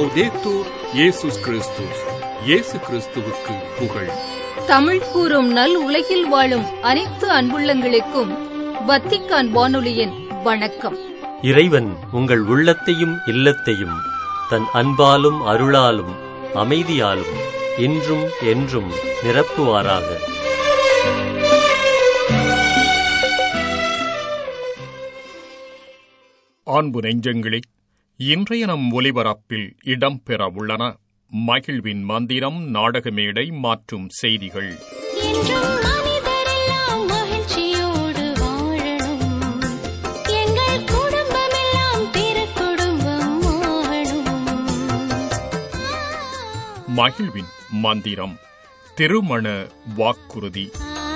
லவ்தேத்தூர் இயேசுஸ் கிறிஸ்துஸ் இயேசு கிறிஸ்துவுக்கு புகழ் தமிழ் கூறும் நல் உலகில் வாழும் அனைத்து அன்புள்ளங்களுக்கும் வத்திக்கான் வானொலியின் வணக்கம் இறைவன் உங்கள் உள்ளத்தையும் இல்லத்தையும் தன் அன்பாலும் அருளாலும் அமைதியாலும் இன்றும் என்றும் நிரப்புவாராக அன்பு நெஞ்சங்களே இன்றைய நம் ஒலிபரப்பில் இடம்பெற உள்ளன மகிழ்வின் மந்திரம் நாடக மேடை மற்றும் செய்திகள் என்றும் மனிதரெல்லாம் மகிழ்ச்சியோடு வாழணும் எங்கள் குடும்பமெல்லாம் திருக்குடும்பம் வாழணும் மகிழ்வின் மந்திரம் திருமண வாக்குறுதி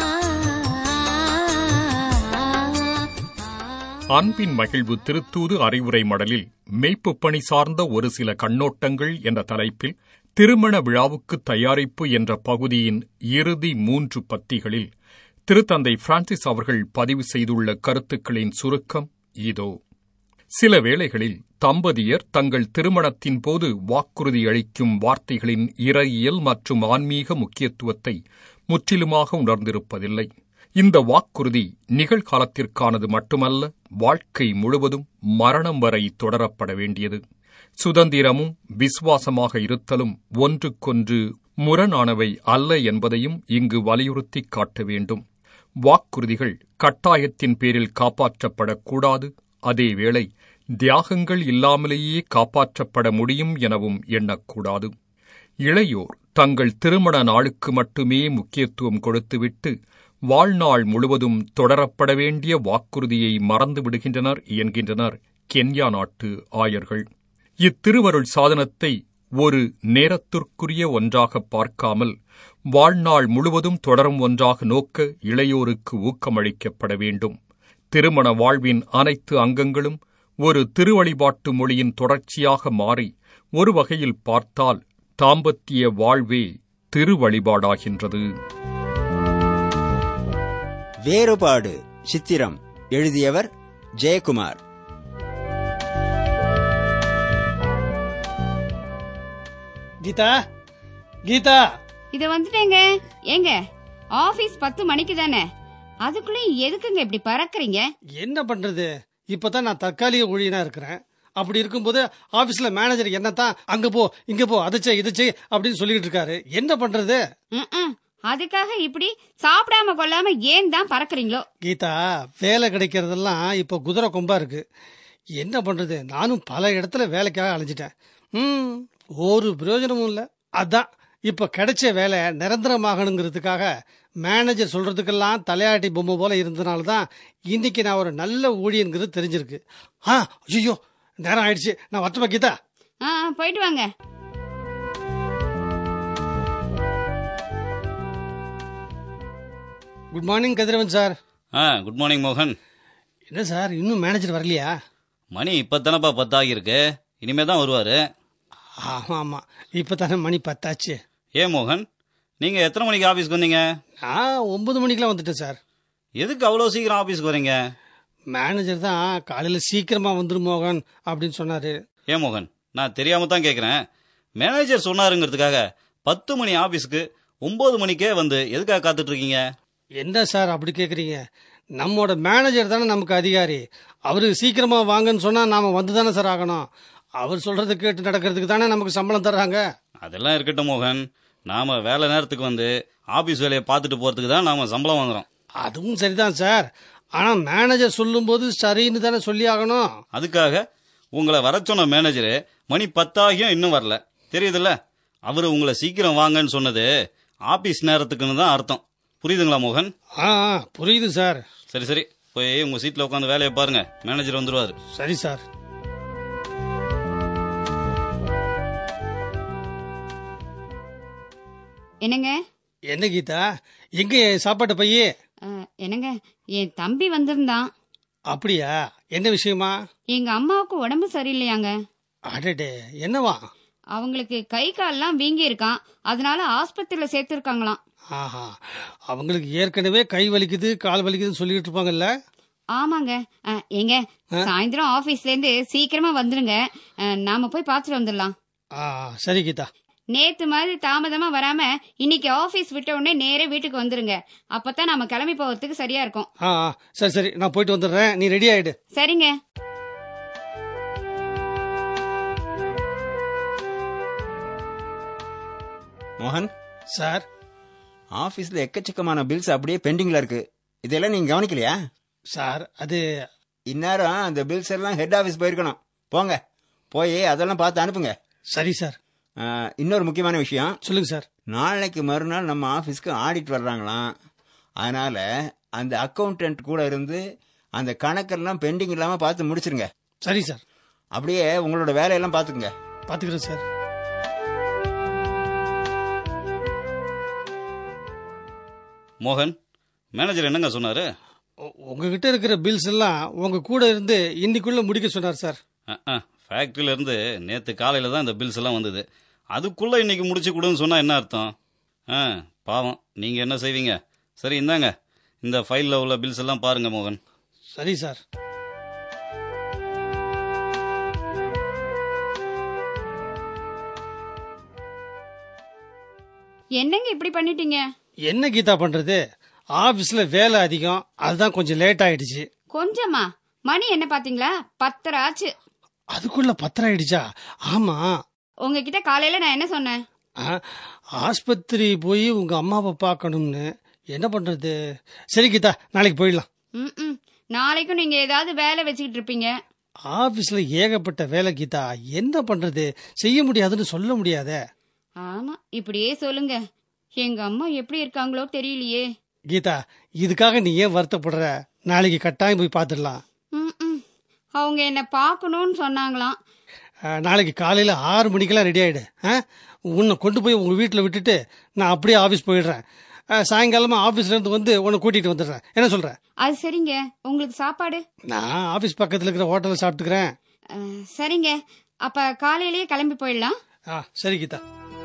அன்பின் மகிழ்வு திருத்தூது அறிவுரை மடலில் மெய்ப்புப் பணி சார்ந்த ஒரு சில கண்ணோட்டங்கள் என்ற தலைப்பில் திருமண விழாவுக்கு தயாரிப்பு என்ற பகுதியின் இறுதி மூன்று பத்திகளில் திருத்தந்தை பிரான்சிஸ் அவர்கள் பதிவு செய்துள்ள கருத்துக்களின் சுருக்கம் இதோ சில வேளைகளில் தம்பதியர் தங்கள் திருமணத்தின் போது வாக்குறுதி அளிக்கும் வார்த்தைகளின் இறையியல் மற்றும் ஆன்மீக முக்கியத்துவத்தை முற்றிலுமாக உணர்ந்திருப்பதில்லை இந்த வாக்குறுதி நிகழ்காலத்திற்கானது மட்டுமல்ல வாழ்க்கை முழுவதும் மரணம் வரை தொடரப்பட வேண்டியது சுதந்திரமும் விசுவாசமாக இருத்தலும் ஒன்றுக்கொன்று முரணானவை அல்ல என்பதையும் இங்கு வலியுறுத்திக் காட்ட வேண்டும் வாக்குறுதிகள் கட்டாயத்தின் பேரில் காப்பாற்றப்படக்கூடாது அதேவேளை தியாகங்கள் இல்லாமலேயே காப்பாற்றப்பட முடியும் எனவும் எண்ணக்கூடாது இளையோர் தங்கள் திருமண நாளுக்கு மட்டுமே முக்கியத்துவம் கொடுத்துவிட்டு வாழ்நாள் முழுவதும் தொடரப்பட வேண்டிய வாக்குறுதியை மறந்து விடுகின்றனர் என்கின்றனர் கென்யா நாட்டு ஆயர்கள் இத்திருவருள் சாதனத்தை ஒரு நேரத்திற்குரிய ஒன்றாக பார்க்காமல் வாழ்நாள் முழுவதும் தொடரும் ஒன்றாக நோக்க இளையோருக்கு ஊக்கமளிக்கப்பட வேண்டும் திருமண வாழ்வின் அனைத்து அங்கங்களும் ஒரு திருவழிபாட்டு மொழியின் தொடர்ச்சியாக மாறி ஒரு வகையில் பார்த்தால் தாம்பத்திய வாழ்வே திருவழிபாடாகின்றது வேறுபாடு சித்திரம் எழுதியவர் ஜெயக்குமார் கீதா கீதா இத வந்துட்டேங்க ஏங்க ஆபீஸ் பத்து மணிக்கு தானே அதுக்குள்ளயும் எதுக்குங்க இப்படி பறக்குறீங்க என்ன பண்றது இப்பதான் நான் தற்காலிக ஊழியனா இருக்கிறேன் அப்படி இருக்கும்போது ஆபீஸ்ல மேனேஜர் என்னத்தான் அங்க போ இங்க போ அதை செய் இதை செய் அப்படின்னு சொல்லிட்டு இருக்காரு என்ன பண்றது ம்ம். அதுக்காக இப்படி சாப்பிடாம கொள்ளாம ஏன் தான் பறக்குறீங்களோ கீதா வேலை கிடைக்கிறதெல்லாம் இப்ப குதிரை கொம்பா இருக்கு என்ன பண்றது நானும் பல இடத்துல வேலைக்காக அலைஞ்சிட்டேன் ம் ஒரு பிரயோஜனமும் இல்ல அதான் இப்ப கிடைச்ச வேலை நிரந்தரமாகணுங்கிறதுக்காக மேனேஜர் சொல்றதுக்கெல்லாம் தலையாட்டி பொம்மை போல இருந்தனால தான் இன்னைக்கு நான் ஒரு நல்ல ஊழியங்கிறது தெரிஞ்சிருக்கு ஆ ஐயோ நேரம் ஆயிடுச்சு நான் வரட்டுமா கீதா ஆ ஆ, போயிட்டு வாங்க குட் மார்னிங் கதிரவன் சார் ஆ குட் மார்னிங் மோகன் என்ன சார் இன்னும் மேனேஜர் வரலையா மணி இப்போ தானப்பா பத்தாகியிருக்கு இனிமே தான் வருவார் ஆமா ஆமா இப்போ தானே மணி பத்தாச்சு ஏன் மோகன் நீங்கள் எத்தனை மணிக்கு ஆஃபீஸ்க்கு வந்தீங்க நான் ஒன்பது மணிக்கெல்லாம் வந்துட்டேன் சார் எதுக்கு அவ்வளோ சீக்கிரம் ஆஃபீஸ்க்கு வரீங்க மேனேஜர் தான் காலையில சீக்கிரமா வந்துரும் மோகன் அப்படின்னு சொன்னாரு ஏன் மோகன் நான் தெரியாம தான் கேட்குறேன் மேனேஜர் சொன்னாருங்கிறதுக்காக பத்து மணி ஆஃபீஸ்க்கு ஒம்பது மணிக்கே வந்து எதுக்காக காத்துட்டு இருக்கீங்க என்ன சார் அப்படி கேக்குறீங்க நம்மோட மேனேஜர் தானே நமக்கு அதிகாரி அவரு சீக்கிரமா வாங்கன்னு சொன்னா நாம வந்து தானே சார் ஆகணும் அவர் சொல்றதை கேட்டு நடக்கிறதுக்கு தானே நமக்கு சம்பளம் தர்றாங்க அதெல்லாம் இருக்கட்டும் மோகன் நாம் வேலை நேரத்துக்கு வந்து ஆஃபீஸ் வேலையை பார்த்துட்டு போகிறதுக்கு தான் நாம் சம்பளம் வாங்குறோம் அதுவும் சரிதான் சார் ஆனா மேனேஜர் சொல்லும்போது சரின்னு தானே சொல்லி ஆகணும் அதுக்காக உங்களை வர சொன்ன மேனேஜரு மணி பத்தாகியும் இன்னும் வரல தெரியுதுல்ல அவர் உங்களை சீக்கிரம் வாங்கன்னு சொன்னது ஆபீஸ் நேரத்துக்குன்னு தான் அர்த்தம் புரியுதுங்களா மோகன் ஆ ஆ, புரியுது சார் சரி சரி போய் உங்க சீட்ல உட்காந்து வேலையை பாருங்க மேனேஜர் வந்துருவாரு சரி சார் என்னங்க என்ன கீதா எங்க என் சாப்பாட்டு பையே ஆ, என்னங்க என் தம்பி வந்திருந்தான் அப்படியா என்ன விஷயமா எங்க அம்மாவுக்கு உடம்பு சரியில்லையாங்க அடடே என்னவா அவங்களுக்கு கை கால்லாம் வீங்கி இருக்கான் அதனால ஆஸ்பத்திரியில சேர்த்திருக்காங்களாம் ஆஹா அவங்களுக்கு ஏற்கனவே கை வலிக்குது கால் வலிக்குதுன்னு சொல்லிட்டு இருப்பாங்கல்ல ஆமாங்க ஆ, ஏங்க சாயந்தரம் ஆபீஸ்ல இருந்து சீக்கிரமா வந்துருங்க ஆ, நாம போய் பார்த்துட்டு வந்துடலாம் ஆ சரி கீதா நேத்து மாதிரி தாமதமா வராம இன்னைக்கு ஆபீஸ் விட்ட உடனே நேரே வீட்டுக்கு வந்துருங்க அப்பதான் நாம கிளம்பி போறதுக்கு சரியா இருக்கும் ஆ ஆ, சரி சரி நான் போயிட்டு வந்துடுறேன் நீ ரெடி ஆயிடு சரிங்க மோகன் சார் ஆபீஸ்ல எக்கச்சக்கமான பில்ஸ் அப்படியே பெண்டிங்ல இருக்கு இதெல்லாம் நீங்க கவனிக்கலையா சார் அது இந்நேரம் அந்த பில்ஸ் எல்லாம் ஹெட் ஆபீஸ் போயிருக்கணும் போங்க போய் அதெல்லாம் பார்த்து அனுப்புங்க சரி சார் ஆ, இன்னொரு முக்கியமான விஷயம் சொல்லுங்க சார் நாளைக்கு மறுநாள் நம்ம ஆபீஸ்க்கு ஆடிட் வர்றாங்களாம் அதனால அந்த அக்கௌண்டன்ட் கூட இருந்து அந்த கணக்கெல்லாம் பெண்டிங் இல்லாம பார்த்து முடிச்சிருங்க சரி சார் அப்படியே உங்களோட வேலையெல்லாம் பார்த்துக்குங்க பாத்துக்கிறேன் சார் மோகன் மேனேஜர் என்னங்க சொன்னாரு உ- உங்ககிட்ட இருக்கிற பில்ஸ் எல்லாம் உங்க கூட இருந்து இன்னைக்குள்ள முடிக்க சொன்னார் சார் ஃபேக்ட்ரியில இருந்து நேத்து காலையில தான் இந்த பில்ஸ் எல்லாம் வந்தது அதுக்குள்ள இன்னைக்கு முடிச்சு கொடுன்னு சொன்னா என்ன அர்த்தம் ஆ பாவம் நீங்க என்ன செய்வீங்க சரி இந்தாங்க இந்த ஃபைல்ல உள்ள பில்ஸ் எல்லாம் பாருங்க மோகன் சரி சார் என்னங்க இப்படி பண்ணிட்டீங்க என்ன கீதா பண்றது ஆபீஸ்ல வேலை அதிகம் அதுதான் கொஞ்சம் லேட் ஆயிடுச்சு கொஞ்சமா மணி என்ன பாத்தீங்களா பத்தரை ஆச்சு அதுக்குள்ள பத்திரம் ஆயிடுச்சா ஆமா உங்ககிட்ட காலையில நான் என்ன சொன்னேன் ஆ, ஆஸ்பத்திரி போய் உங்க அம்மாவை பார்க்கணும்னு என்ன பண்றது சரி கீதா நாளைக்கு போயிடலாம் ம் நாளைக்கும் நீங்க ஏதாவது வேலை வச்சுக்கிட்டு இருப்பீங்க ஆபீஸ்ல ஏகப்பட்ட வேலை கீதா என்ன பண்றது செய்ய முடியாதுன்னு சொல்ல முடியாதே ஆமா இப்படியே சொல்லுங்க எங்க அம்மா எப்படி இருக்காங்களோ தெரியலையே கீதா இதுக்காக நீ ஏன் வருத்தப்படுற நாளைக்கு கட்டாயம் போய் பார்த்துடலாம் ம், ம். அவங்க என்ன பார்க்கணும்னு சொன்னாங்களாம் ஆ, நாளைக்கு காலையில ஆறு மணிக்கெல்லாம் ரெடி ஆயிடு ஆ? உன்னை கொண்டு போய் உங்க வீட்டில் விட்டுட்டு நான் அப்படியே ஆபீஸ் போயிடுறேன் ஆ, சாயங்காலமா ஆபீஸ்ல இருந்து வந்து உன்னை கூட்டிட்டு வந்துடுறேன் என்ன சொல்ற அது சரிங்க உங்களுக்கு சாப்பாடு நான் ஆபீஸ் பக்கத்துல இருக்கிற ஹோட்டல்ல சாப்பிட்டுக்கிறேன் அஹ், சரிங்க அப்ப காலையிலேயே கிளம்பி போயிடலாம் ஆ சரி கீதா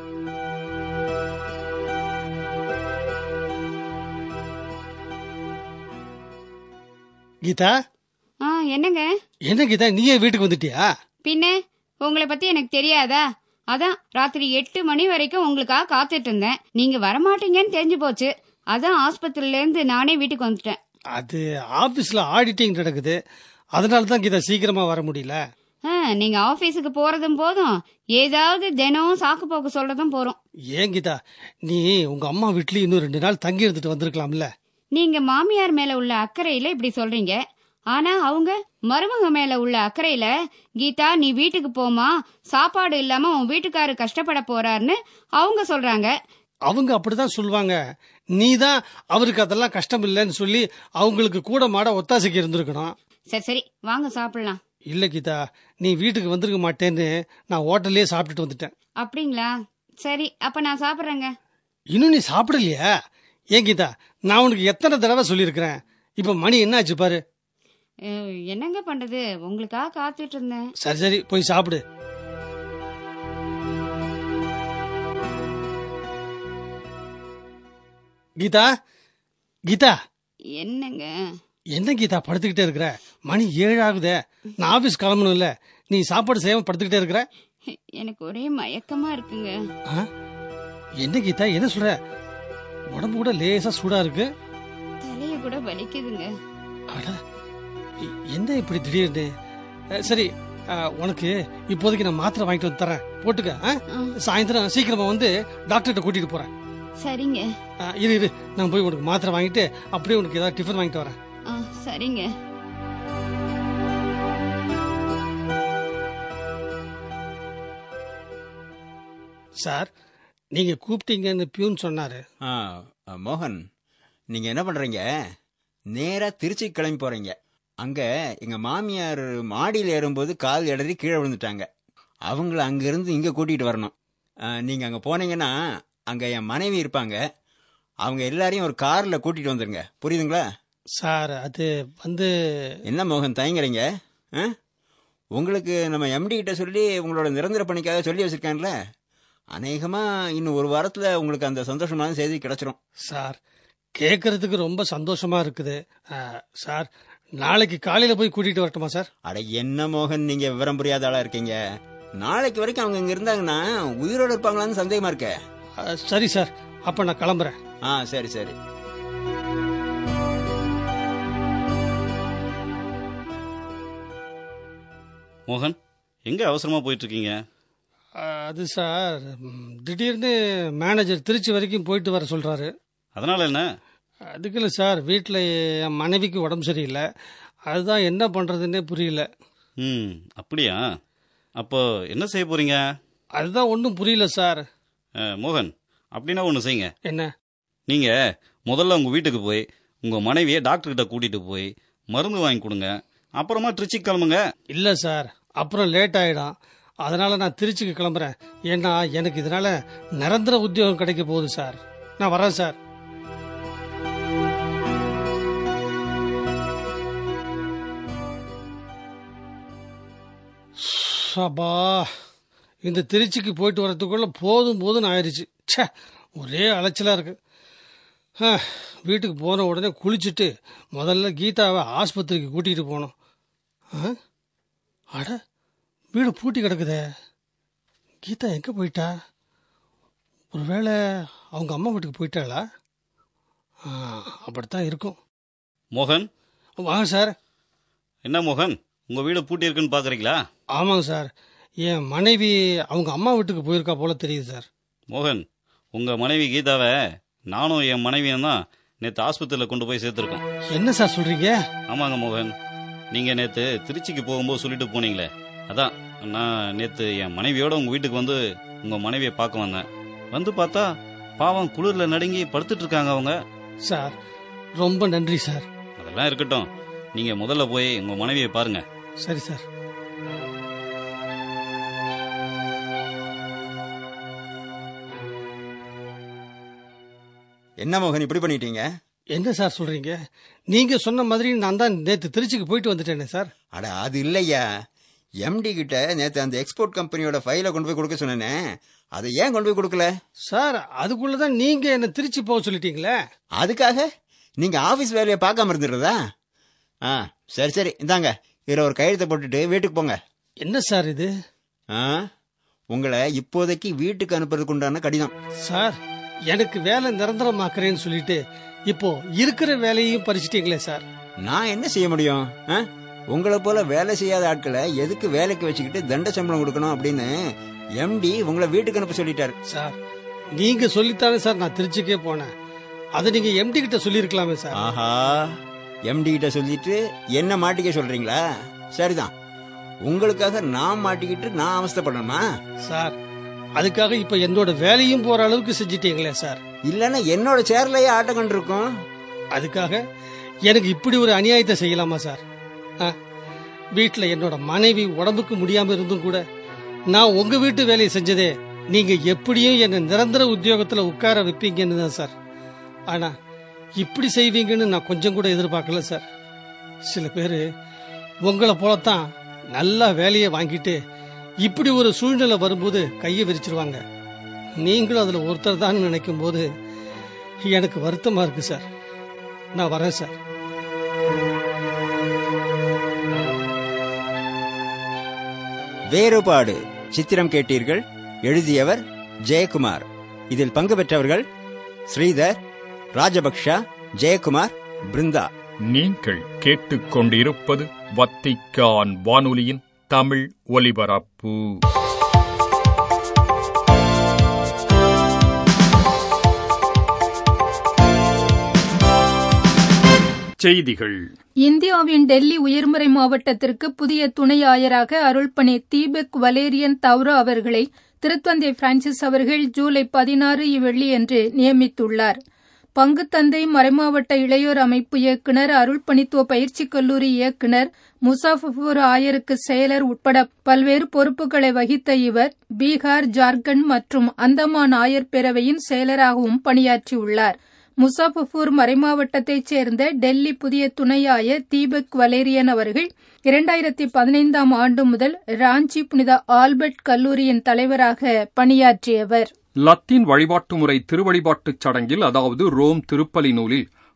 கீதா ஆ என்னங்க என்ன கீதா நீயே வீட்டுக்கு வந்துட்டியா பின்ன உங்களை பத்தி எனக்கு தெரியாதா அதான் ராத்திரி எட்டு மணி வரைக்கும் உங்களுக்காக காத்துட்டு இருந்தேன் நீங்க வரமாட்டீங்கன்னு தெரிஞ்சு போச்சு அதான் ஆஸ்பத்திரியில இருந்து நானே வீட்டுக்கு வந்துட்டேன் அது ஆபீஸ்ல ஆடிட்டிங் நடக்குது அதனால தான் கீதா சீக்கிரமா வர முடியல ஆ, நீங்க ஆபீஸுக்கு போறதும் போதும் ஏதாவது தினம் சாக்கு போக்கு சொல்றதும் போறோம் ஏன் கீதா நீ உங்க அம்மா வீட்லயும் இன்னும் ரெண்டு நாள் தங்கி இருந்துட்டு வந்திருக்கலாம்ல நீங்க மாமியார் மேல உள்ள அக்கறையில இப்படி சொல்றீங்க ஆனா அவங்க மருமக மேல உள்ள அக்கறையில கீதா நீ வீட்டுக்கு போமா சாப்பாடு இல்லாம உன் வீட்டுக்காரு கஷ்டப்பட போறாருன்னு அவங்க சொல்றாங்க அவங்க அப்படிதான் சொல்லுவாங்க நீ தான் அவருக்கு அதெல்லாம் கஷ்டம் இல்லைன்னு சொல்லி அவங்களுக்கு கூட மாட ஒத்தாசைக்கு இருந்திருக்கணும் சரி சரி வாங்க சாப்பிடலாம் இல்ல கீதா நீ வீட்டுக்கு வந்திருக்க மாட்டேன்னு நான் ஹோட்டல்லே சாப்பிட்டுட்டு வந்துட்டேன் அப்படிங்களா சரி அப்ப நான் சாப்பிடுறேங்க இன்னும் நீ சாப்பிடலையா ஏன் கீதா நான் உனக்கு எத்தனை தடவை சொல்லியிருக்கிறேன் இப்ப மணி என்ன ஆச்சு பாரு அஹ், என்னங்க பண்றது உங்களுக்காக காத்துட்டு இருந்தேன் சரி சரி போய் சாப்பிடு கீதா கீதா என்னங்க என்ன கீதா படுத்துக்கிட்டே இருக்கிற மணி ஏழு ஆகுதே நான் ஆபீஸ் கிளம்பணும்ல நீ சாப்பாடு செய்யாம படுத்துக்கிட்டே இருக்கிற எனக்கு ஒரே மயக்கமா இருக்குங்க ஆ? என்ன கீதா என்ன சொல்ற உடம்பு கூட லேசா சூடா இருக்கு தலைய கூட வலிக்குதுங்க அட எ- என்ன இப்படி திடீர்னு அஹ், சரி அஹ், உனக்கு இப்போதைக்கு நான் மாத்திரை வாங்கிட்டு வந்து தரேன் போட்டுக்க ஆ? ஆ, சாயந்தரம் சீக்கிரமா வந்து டாக்டர்கிட்ட கூட்டிட்டு போறேன் சரிங்க அஹ், இரு இரு நான் போய் உனக்கு மாத்திரை வாங்கிட்டு அப்படியே உனக்கு ஏதாவது டிஃபன் வாங்கிட்டு வரேன் ஆ, சரிங்க சார் நீங்க கூப்பிட்டீங்கன்னு பியூன் சொன்னாரு ஆ, ஆ, மோகன் நீங்க என்ன பண்றீங்க நேரா திருச்சி கிளம்பி போறீங்க அங்க எங்க மாமியார் மாடியில் ஏறும்போது கால் இடறி கீழே விழுந்துட்டாங்க அவங்கள அங்கிருந்து இங்க கூட்டிட்டு வரணும் ஆ, நீங்க அங்க போனீங்கன்னா அங்க என் மனைவி இருப்பாங்க அவங்க எல்லாரையும் ஒரு கார்ல கூட்டிட்டு வந்துருங்க புரியுதுங்களா சார் அது வந்து என்ன மோகன் தயங்குறீங்க ஆ? உங்களுக்கு நம்ம எம்டி கிட்ட சொல்லி உங்களோட நிரந்தர பணிக்காக சொல்லி வச்சிருக்கேன்ல அநேகமா இன்னும் ஒரு வாரத்துல உங்களுக்கு அந்த சந்தோஷமான செய்தி கிடைச்சிரும் சார் கேட்கறதுக்கு ரொம்ப சந்தோஷமா இருக்குது அஹ், சார் நாளைக்கு காலையில போய் கூட்டிட்டு வரட்டுமா சார் அட என்ன மோகன் நீங்க விவரம் புரியாத ஆளா இருக்கீங்க நாளைக்கு வரைக்கும் அவங்க இங்க இருந்தாங்கன்னா உயிரோட இருப்பாங்களான்னு சந்தேகமா இருக்க அஹ், சரி சார் அப்ப நான் கிளம்புறேன் ஆ சரி சரி மோகன் எங்க அவசரமா போயிட்டு இருக்கீங்க அஹ், அது சார் ம், திடீர்னு மேனேஜர் திருச்சி வரைக்கும் போயிட்டு வர சொல்றாரு அதனால என்ன அதுக்கு இல்லை சார் வீட்டில் என் மனைவிக்கு உடம்பு சரியில்லை அதுதான் என்ன பண்ணுறதுன்னே புரியல ம் அப்படியா அப்போ என்ன செய்ய போறீங்க அதுதான் ஒன்றும் புரியல சார் அஹ், மோகன் அப்படின்னா ஒன்று செய்யுங்க என்ன நீங்க முதல்ல உங்க வீட்டுக்கு போய் உங்க மனைவியை டாக்டர் கிட்ட கூட்டிட்டு போய் மருந்து வாங்கி கொடுங்க அப்புறமா திருச்சி கிளம்புங்க இல்லை சார் அப்புறம் லேட் ஆகிடும் அதனால் நான் திருச்சிக்கு கிளம்புறேன் ஏன்னா எனக்கு இதனால் நிரந்தர உத்தியோகம் கிடைக்க போகுது சார் நான் வரேன் சார் சபா இந்த திருச்சிக்கு போயிட்டு வரதுக்குள்ள போதும் போதும்னு ஆயிடுச்சு ச்சே ஒரே அலைச்சலாக இருக்கு ஆ, வீட்டுக்கு போன உடனே குளிச்சுட்டு முதல்ல கீதாவை ஆஸ்பத்திரிக்கு கூட்டிகிட்டு போனோம் ஆ? அட வீடு பூட்டி கிடக்குதே கீதா எங்கே போயிட்டா ஒருவேளை அவங்க அம்மா வீட்டுக்கு போயிட்டாளா ஆ, அப்படித்தான் இருக்கும் மோகன் வாங்க சார் என்ன மோகன் உங்க வீடு பூட்டி இருக்குன்னு பாக்குறீங்களா ஆமாங்க சார் என் மனைவி அவங்க அம்மா வீட்டுக்கு போயிருக்கா போல தெரியுது சார் மோகன் உங்க மனைவி கீதாவை நானும் என் மனைவியும் தான் நேற்று ஆஸ்பத்திரியில் கொண்டு போய் சேர்த்துருக்கோம் என்ன சார் சொல்றீங்க ஆமாங்க மோகன் நீங்க நேற்று திருச்சிக்கு போகும்போது சொல்லிட்டு போனீங்களே அதான் நான் நேற்று என் மனைவியோட உங்க வீட்டுக்கு வந்து உங்க மனைவியை பார்க்க வந்தேன் வந்து பார்த்தா பாவம் குளிர்ல நடுங்கி படுத்துட்டு இருக்காங்க அவங்க சார் ரொம்ப நன்றி சார் அதெல்லாம் இருக்கட்டும் நீங்க முதல்ல போய் உங்க மனைவியை பாருங்க சரி சார் என்ன மோகன் இப்படி பண்ணிட்டீங்க என்ன சார் சொல்றீங்க நீங்க சொன்ன மாதிரி நான் தான் நேற்று திருச்சிக்கு போயிட்டு வந்துட்டேனே சார் அட அது இல்லையா எம்டி கிட்ட நேத்து அந்த எக்ஸ்போர்ட் கம்பெனியோட ஃபைலை கொண்டு போய் கொடுக்க சொன்னேனே அதை ஏன் கொண்டு போய் கொடுக்கல சார் அதுக்குள்ளதான் நீங்க என்ன திருச்சி போக சொல்லிட்டீங்களே அதுக்காக நீங்க ஆபீஸ் வேலையை பார்க்காம இருந்துடுறதா ஆ சரி சரி இந்தாங்க இதுல ஒரு கையெழுத்தை போட்டுட்டு வீட்டுக்கு போங்க என்ன சார் இது ஆ உங்களை இப்போதைக்கு வீட்டுக்கு அனுப்புறதுக்கு உண்டான கடிதம் சார் எனக்கு வேலை நிரந்தரமாக்குறேன்னு சொல்லிட்டு இப்போ இருக்கிற வேலையையும் பறிச்சிட்டீங்களே சார் நான் என்ன செய்ய முடியும் ஆ? உங்களை போல வேலை செய்யாத ஆட்களை எதுக்கு வேலைக்கு வச்சுக்கிட்டு தண்ட சம்பளம் கொடுக்கணும் அப்படின்னு எம்டி உங்களை வீட்டுக்கு அனுப்ப சொல்லிட்டாரு சார் நீங்க சொல்லித்தானே சார் நான் திருச்சிக்கே போனேன் அதை நீங்க எம்டி கிட்ட சொல்லியிருக்கலாமே சார் ஆஹா எம்டி கிட்ட சொல்லிட்டு என்ன மாட்டிக்க சொல்றீங்களா சரிதான் உங்களுக்காக நான் மாட்டிக்கிட்டு நான் அவஸ்தைப்படணுமா சார் அதுக்காக இப்ப என்னோட வேலையும் போற அளவுக்கு செஞ்சிட்டீங்களே சார் இல்லைன்னா என்னோட சேர்லயே ஆட்டம் கண்டிருக்கும் அதுக்காக எனக்கு இப்படி ஒரு அநியாயத்தை செய்யலாமா சார் ஆ, வீட்ல என்னோட மனைவி உடம்புக்கு முடியாம இருந்தும் கூட நான் உங்க வீட்டு வேலையை செஞ்சதே நீங்க எப்படியும் என்ன நிரந்தர உத்தியோகத்துல உட்கார வைப்பீங்கன்னு தான் சார் ஆனா இப்படி செய்வீங்கன்னு நான் கொஞ்சம் கூட எதிர்பார்க்கல சார் சில பேர் உங்களை போலத்தான் நல்லா வேலையை வாங்கிட்டு இப்படி ஒரு சூழ்நிலை வரும்போது கையை விரிச்சிருவாங்க நீங்களும் அதுல ஒருத்தர் தான் நினைக்கும் போது எனக்கு வருத்தமா இருக்கு சார் நான் வரேன் சார் வேறுபாடு சித்திரம் கேட்டீர்கள் எழுதியவர் ஜெயக்குமார் இதில் பங்கு பெற்றவர்கள் ஸ்ரீதர் ராஜபக்ஷா ஜெயக்குமார் பிருந்தா நீங்கள் கேட்டுக்கொண்டிருப்பது வத்திக்கான் வானொலியின் தமிழ் ஒலிபரப்பு செய்திகள் இந்தியாவின் டெல்லி உயர்முறை மாவட்டத்திற்கு புதிய துணை ஆயராக அருள்பணி தீபக் வலேரியன் தவ்ரா அவர்களை திருத்தந்தை பிரான்சிஸ் அவர்கள் ஜூலை பதினாறு இவ்வெள்ளியன்று நியமித்துள்ளார் பங்குத்தந்தை மறைமாவட்ட இளையோர் அமைப்பு இயக்குனர் அருள்பணித்துவ பயிற்சிக் கல்லூரி இயக்குனர் முசாஃபூர் ஆயருக்கு செயலர் உட்பட பல்வேறு பொறுப்புகளை வகித்த இவர் பீகார் ஜார்க்கண்ட் மற்றும் அந்தமான் ஆயர் பேரவையின் செயலராகவும் பணியாற்றியுள்ளார் முசாஃபூர் மறைமாவட்டத்தைச் சேர்ந்த டெல்லி புதிய துணை ஆயர் தீபக் வலேரியன் அவர்கள் இரண்டாயிரத்தி பதினைந்தாம் ஆண்டு முதல் ராஞ்சி புனித ஆல்பர்ட் கல்லூரியின் தலைவராக பணியாற்றியவர் லத்தீன் வழிபாட்டு முறை திருவழிபாட்டுச் சடங்கில் அதாவது ரோம் திருப்பலி நூலில்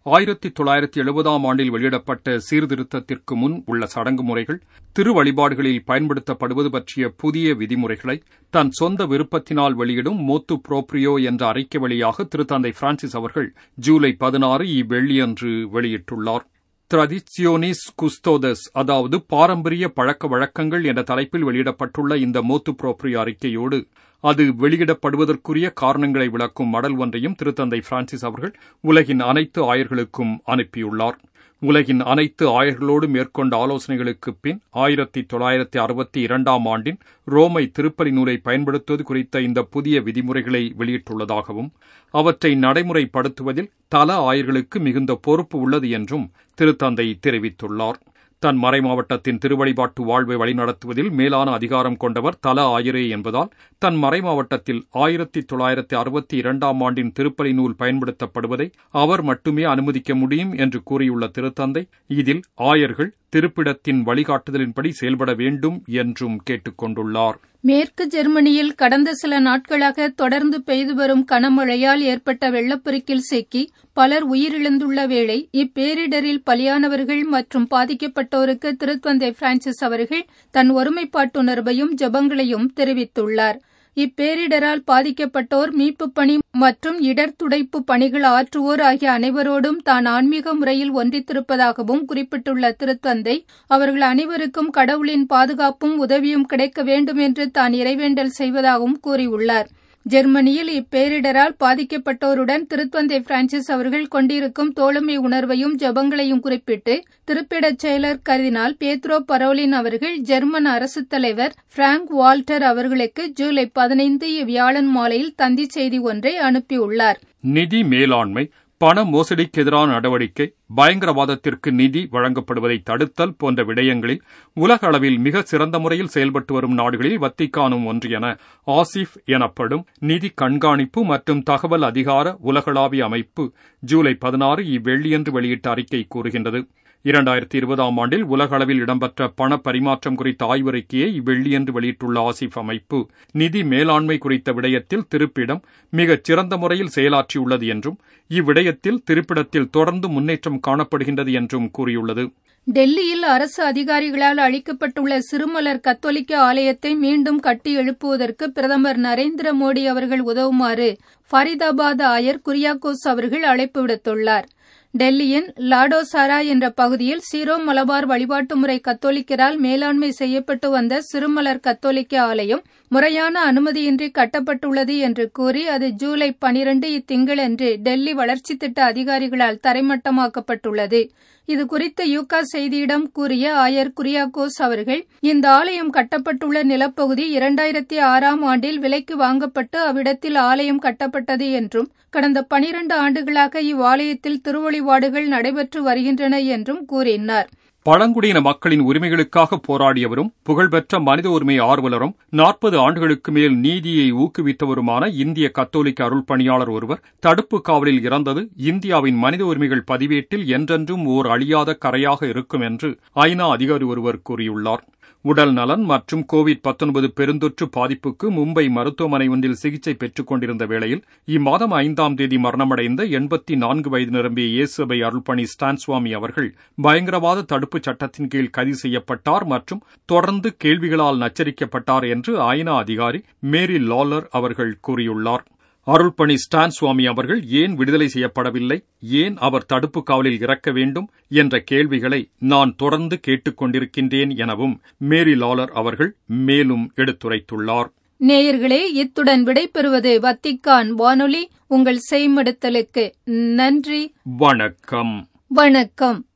ஆயிரத்தி தொள்ளாயிரத்தி எழுபதாம் ஆண்டில் வெளியிடப்பட்ட சீர்திருத்தத்திற்கு முன் உள்ள சடங்கு முறைகள் திருவழிபாடுகளில் பயன்படுத்தப்படுவது பற்றிய புதிய விதிமுறைகளை தன் சொந்த விருப்பத்தினால் வெளியிடும் மோத்து புரோப்ரியோ என்ற அறிக்கை வழியாக திருத்தந்தை பிரான்சிஸ் அவர்கள் ஜூலை பதினாறு இவ்வெள்ளியன்று வெளியிட்டுள்ளார் ட்ரடிசியோனிஸ் குஸ்தோதஸ் அதாவது பாரம்பரிய பழக்க வழக்கங்கள் என்ற தலைப்பில் வெளியிடப்பட்டுள்ள இந்த மோத்து புரோப்ரியோ அறிக்கையோடு அது வெளியிடப்படுவதற்குரிய காரணங்களை விளக்கும் மடல் ஒன்றையும் திருத்தந்தை பிரான்சிஸ் அவர்கள் உலகின் அனைத்து ஆயர்களுக்கும் அனுப்பியுள்ளார் உலகின் அனைத்து ஆயர்களோடு மேற்கொண்ட ஆலோசனைகளுக்கு பின் ஆயிரத்தி தொள்ளாயிரத்தி அறுபத்தி இரண்டாம் ஆண்டின் ரோமை திருப்பலி நூலை பயன்படுத்துவது குறித்த இந்த புதிய விதிமுறைகளை வெளியிட்டுள்ளதாகவும் அவற்றை நடைமுறைப்படுத்துவதில் தல ஆயர்களுக்கு மிகுந்த பொறுப்பு உள்ளது என்றும் திருத்தந்தை தெரிவித்துள்ளார் தன் மறைமாவட்டத்தின் திருவழிபாட்டு வாழ்வை வழிநடத்துவதில் மேலான அதிகாரம் கொண்டவர் தல ஆயரே என்பதால் தன் மறைமாவட்டத்தில் ஆயிரத்தி தொள்ளாயிரத்தி அறுபத்தி இரண்டாம் ஆண்டின் திருப்பலி நூல் பயன்படுத்தப்படுவதை அவர் மட்டுமே அனுமதிக்க முடியும் என்று கூறியுள்ள திருத்தந்தை இதில் ஆயர்கள் திருப்பிடத்தின் வழிகாட்டுதலின்படி செயல்பட வேண்டும் என்றும் கேட்டுக் கொண்டுள்ளார் மேற்கு ஜெர்மனியில் கடந்த சில நாட்களாக தொடர்ந்து பெய்து வரும் கனமழையால் ஏற்பட்ட வெள்ளப்பெருக்கில் சிக்கி பலர் உயிரிழந்துள்ள வேளை இப்பேரிடரில் பலியானவர்கள் மற்றும் பாதிக்கப்பட்டோருக்கு திருத்தந்தை பிரான்சிஸ் அவர்கள் தன் ஒருமைப்பாட்டுணர்வையும் ஜபங்களையும் தெரிவித்துள்ளார் இப்பேரிடரால் பாதிக்கப்பட்டோர் மீட்புப் பணி மற்றும் இடர் துடைப்பு பணிகள் ஆற்றுவோர் ஆகிய அனைவரோடும் தான் ஆன்மீக முறையில் ஒன்றித்திருப்பதாகவும் குறிப்பிட்டுள்ள திருத்தந்தை அவர்கள் அனைவருக்கும் கடவுளின் பாதுகாப்பும் உதவியும் கிடைக்க வேண்டும் என்று தான் இறைவேண்டல் செய்வதாகவும் கூறியுள்ளார் ஜெர்மனியில் இப்பேரிடரால் பாதிக்கப்பட்டோருடன் திருத்தந்தை பிரான்சிஸ் அவர்கள் கொண்டிருக்கும் தோழமை உணர்வையும் ஜபங்களையும் குறிப்பிட்டு திருப்பிடச் செயலர் கர்தினால் பேத்ரோ பரோலின் அவர்கள் ஜெர்மன் அரசுத் தலைவர் பிராங்க் வால்டர் அவர்களுக்கு ஜூலை பதினைந்து வியாழன் மாலையில் தந்தி செய்தி ஒன்றை அனுப்பியுள்ளார் நிதி மேலாண்மை பண மோசடிக்கு எதிரான நடவடிக்கை பயங்கரவாதத்திற்கு நிதி வழங்கப்படுவதை தடுத்தல் போன்ற விடயங்களில் உலக அளவில் மிக சிறந்த முறையில் செயல்பட்டு வரும் நாடுகளில் வத்திக்கானும் ஒன்று என ஆசிப் எனப்படும் நிதி கண்காணிப்பு மற்றும் தகவல் அதிகார உலகளாவிய அமைப்பு ஜூலை பதினாறு இவ்வெள்ளியன்று வெளியிட்ட அறிக்கை கூறுகின்றது இரண்டாயிரத்தி இருபதாம் ஆண்டில் உலக அளவில் இடம்பெற்ற பண பரிமாற்றம் குறித்த ஆய்வறிக்கையை இவ்வெள்ளியன்று வெளியிட்டுள்ள ஆசிப் அமைப்பு நிதி மேலாண்மை குறித்த விடயத்தில் திருப்பிடம் மிகச் சிறந்த முறையில் செயலாற்றியுள்ளது என்றும் இவ்விடயத்தில் திருப்பிடத்தில் தொடர்ந்து முன்னேற்றம் காணப்படுகின்றது என்றும் கூறியுள்ளது டெல்லியில் அரசு அதிகாரிகளால் அளிக்கப்பட்டுள்ள சிறுமலர் கத்தோலிக்க ஆலயத்தை மீண்டும் கட்டி எழுப்புவதற்கு பிரதமர் நரேந்திர மோடி அவர்கள் உதவுமாறு ஃபரிதாபாத் ஆயர் குரியாக்கோஸ் அவர்கள் அழைப்பு விடுத்துள்ளார் டெல்லியின் லாடோசாரா என்ற பகுதியில் சீரோ மலபார் வழிபாட்டு முறை கத்தோலிக்கரால் மேலாண்மை செய்யப்பட்டு வந்த சிறுமலர் கத்தோலிக்க ஆலயம் முறையான அனுமதியின்றி கட்டப்பட்டுள்ளது என்று கூறி அது ஜூலை பனிரண்டு இத்திங்களன்று டெல்லி வளர்ச்சி திட்ட அதிகாரிகளால் தரைமட்டமாக்கப்பட்டுள்ளது இது குறித்து யூகா செய்தியிடம் கூறிய ஆயர் குரியாக்கோஸ் அவர்கள் இந்த ஆலயம் கட்டப்பட்டுள்ள நிலப்பகுதி இரண்டாயிரத்தி ஆறாம் ஆண்டில் விலைக்கு வாங்கப்பட்டு அவ்விடத்தில் ஆலயம் கட்டப்பட்டது என்றும் கடந்த பனிரண்டு ஆண்டுகளாக இவ்வாலயத்தில் திருவழிபாடுகள் நடைபெற்று வருகின்றன என்றும் கூறினார் பழங்குடியின மக்களின் உரிமைகளுக்காக போராடியவரும் புகழ்பெற்ற மனித உரிமை ஆர்வலரும் நாற்பது ஆண்டுகளுக்கு மேல் நீதியை ஊக்குவித்தவருமான இந்திய கத்தோலிக்க அருள் பணியாளர் ஒருவர் தடுப்பு காவலில் இறந்தது இந்தியாவின் மனித உரிமைகள் பதிவேட்டில் என்றென்றும் ஓர் அழியாத கரையாக இருக்கும் என்று ஐநா அதிகாரி ஒருவர் கூறியுள்ளார் உடல் நலன் மற்றும் கோவிட் பத்தொன்பது பெருந்தொற்று பாதிப்புக்கு மும்பை மருத்துவமனை ஒன்றில் சிகிச்சை பெற்றுக் கொண்டிருந்த வேளையில் இம்மாதம் ஐந்தாம் தேதி மரணமடைந்த எண்பத்தி நான்கு வயது நிரம்பிய இயேசுபை அருள்பணி ஸ்டான்சுவாமி அவர்கள் பயங்கரவாத தடுப்புச் சட்டத்தின் கீழ் கைது செய்யப்பட்டார் மற்றும் தொடர்ந்து கேள்விகளால் நச்சரிக்கப்பட்டார் என்று ஐநா அதிகாரி மேரி லாலர் அவர்கள் கூறியுள்ளார் அருள்பணி ஸ்டான் சுவாமி அவர்கள் ஏன் விடுதலை செய்யப்படவில்லை ஏன் அவர் தடுப்பு காவலில் இறக்க வேண்டும் என்ற கேள்விகளை நான் தொடர்ந்து கேட்டுக் கொண்டிருக்கின்றேன் எனவும் மேரி லாலர் அவர்கள் மேலும் எடுத்துரைத்துள்ளார் நேயர்களே இத்துடன் விடைபெறுவது வத்திக்கான் வானொலி உங்கள் செய்மடுத்தலுக்கு நன்றி வணக்கம் வணக்கம்